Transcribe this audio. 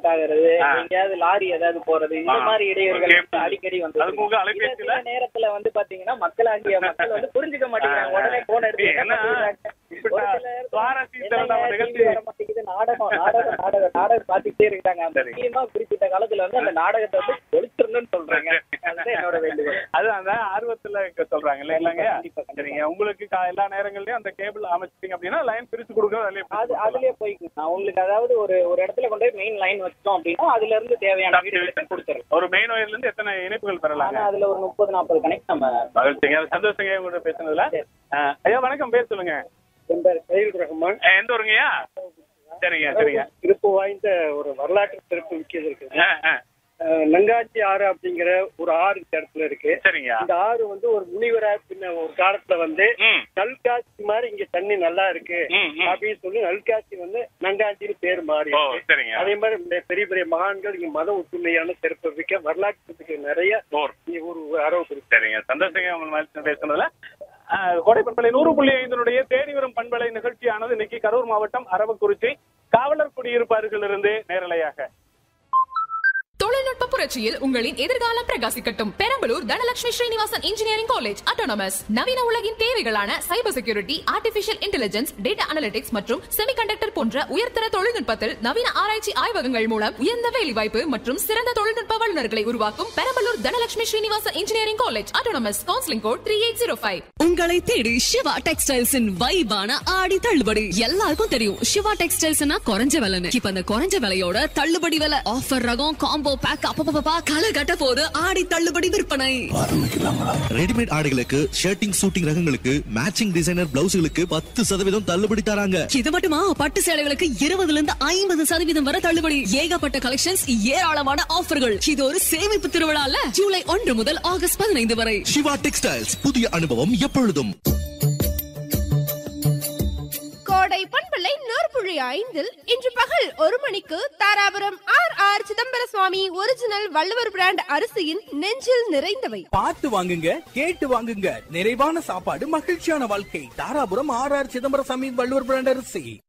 ஆகுறது ஆ. எங்கேயாவது லாரி ஏதாவது போறது இந்த ஆ. மாதிரி இடையூறுகள் Okay. வந்து அடிக்கடி வந்து அதுக்கு உங்க அலைபேசியில? சில நேரத்துல வந்து பாத்தீங்கன்னா மக்களாகிய மக்கள் வந்து புரிஞ்சுக்க மாட்டேங்கிறாங்க உடனே போன் எடுத்து என்ன ஏன்னா, பண்ணிடுறாங்க? இப்ப ஒரு சில நேரத்துல சுவாரஸ்யத்தை என்னங்க, நம்ம TV நிகழ்ச்சி வர மாட்டேங்குது, நாடகம் நாடகம் நாடகம் நாடகம் பார்த்துட்டே இருக்காங்க சரி. முக்கியமா குறிப்பிட்ட காலத்துல வந்து அந்த நாடகத்தை வந்து ஒழிச்சிடணும்னு சொல்றாங்க அதுதான் என்னோட வேண்டுகோள் அது அந்த ஆர்வத்துல இருக்க சொல்றாங்க இல்லைங்களாங்க கண்டிப்பா, கண்டிப்பா. சரிங்க உங்களுக்கு கா- எல்லா நேரங்கள்லயும் அந்த கேபிள் அமைச்சிட்டீங்க அப்படின்னா லைன் பிரிச்சு கொடுக்கறது அதுலயே அது பிரிச்சு கொடுக்கலாம். அதுலயே போய்க்கு உங்களுக்கு அதாவது ஒரு ஒரு இடத்துல கொண்டு போய் மெயின் லைன் வச்சோம் அப்படின்னா அதுல இருந்து தேவையான வீடுகளுக்கு கொடுத்துரும் ஒரு மெயின் ஒயர்ல இருந்து எத்தனை இணைப்புகள் பெறலாங்க ஆனா அதுல ஒரு முப்பது நாற்பது கணக்கு நம்ம மகிழ்ச்சிங்க சந்தோஷங்க உங்களோட பேசுனதுல ஆ, ஐயா வணக்கம் பேர் சொல்லுங்க என் பேர் சைல் ரஹ்மான் ஆ, எந்த ஊருங்கய்யா சரிங்க சரிங்க சிறப்பு வாய்ந்த ஒரு வரலாற்று சிறப்பு மிக்கது இருக்குது ஆ, ஆ, அஹ் நங்காச்சி ஆறு அப்படிங்கிற ஒரு ஆறு இந்த இடத்துல இருக்கு சரிங்க இந்த ஆறு வந்து ஒரு முனிவரா பின்ன ஒரு காலத்துல வந்து ம் நல்காட்சி மாதிரி இங்க தண்ணி நல்லா இருக்கு ம், ம். அப்படின்னு சொல்லி நல்காட்சி வந்து நங்காச்சின்னு பேர் மாறி ஓ இருக்கு. சரிங்க அதே மாதிரி இந்த பெரிய பெரிய மகான்கள் இங்க மத ஒற்றுமையான சிறப்பு மிக்க வரலாற்றுக்கு நிறைய ஓர் இங்க ஒரு அரவு இருக்கு சரிங்க சந்தோஷங்க உங்கள் மகிழ்ச்சி பேசுனதுல கோடை பண்பலை நூறு புள்ளி ஐந்தினுடைய தேடி வரும் பண்பலை நிகழ்ச்சியானது இன்னைக்கு கரூர் மாவட்டம் அரவக்குறிச்சி காவலர் குடியிருப்பு அருகிலிருந்து நேரலையாக தொழில்நுட்ப புரட்சியில் உங்களின் எதிர்காலம் பிரகாசிக்கட்டும் Perambalur Dhanalakshmi Srinivasan engineering college autonomous நவீன உலகின் தேவைகளான cyber security artificial intelligence data analytics மற்றும் செமிகண்டக்டர் போன்ற உயர்தர தொழில்நுட்பத்தில் நவீன ஆராய்ச்சி ஆய்வகங்கள் மூலம் உயர்ந்த வேலைவாய்ப்பு மற்றும் சிறந்த தொழில்நுட்ப வல்லுநர்களை உருவாக்கும் Perambalur Dhanalakshmi Srinivasan engineering college autonomous counselling code three eight zero five உங்களை தேடி சிவா டெக்ஸ்டைல்ஸின் வைபான ஆடி தள்ளுபடி எல்லாருக்கும் தெரியும் சிவா டெக்ஸ்டைல்ஸ்னா குறைஞ்ச விலைன்னு இப்ப அந்த குறைஞ்ச விலையோட தள்ளுபடி விலை ஆஃபர் ரகம் காம்போ பேக் அப்பப்பா களை கட்ட போது ஆடி தள்ளுபடி விற்பனை ரெடிமேட் ஆடைகளுக்கு ஷர்ட்டிங் சூட்டிங் ரகங்களுக்கு மேட்சிங் டிசைனர் பிளவுஸ்களுக்கு பத்து சதவீதம் தள்ளுபடி தராங்க இது மட்டுமா பட்டு சேலைகளுக்கு இருபதுல இருந்து ஐம்பது சதவீதம் வரை தள்ளுபடி ஏகப்பட்ட கலெக்ஷன்ஸ் ஏராளமான ஆஃபர்கள் இது ஒரு சேமிப்பு திருவிழால ஜூலை ஒன்று முதல் ஆகஸ்ட் பதினைந்து வரை சிவா டெக்ஸ்டைல்ஸ் புதிய அனுபவம் எப்பொழுதும் கோடை பண்பலை நூற்புழி ஐந்தில் இன்று பகல் ஒரு மணிக்கு Dharapuram R R Chidambaraswamy original Valluvar brand அரிசியின் நெஞ்சில் நிறைந்தவை பார்த்து வாங்குங்க கேட்டு வாங்குங்க நிறைவான சாப்பாடு மகிழ்ச்சியான வாழ்க்கை தாராபுரம் ஆர் ஆர் சிதம்பரம் சாமி வள்ளுவர் பிராண்ட் அரிசி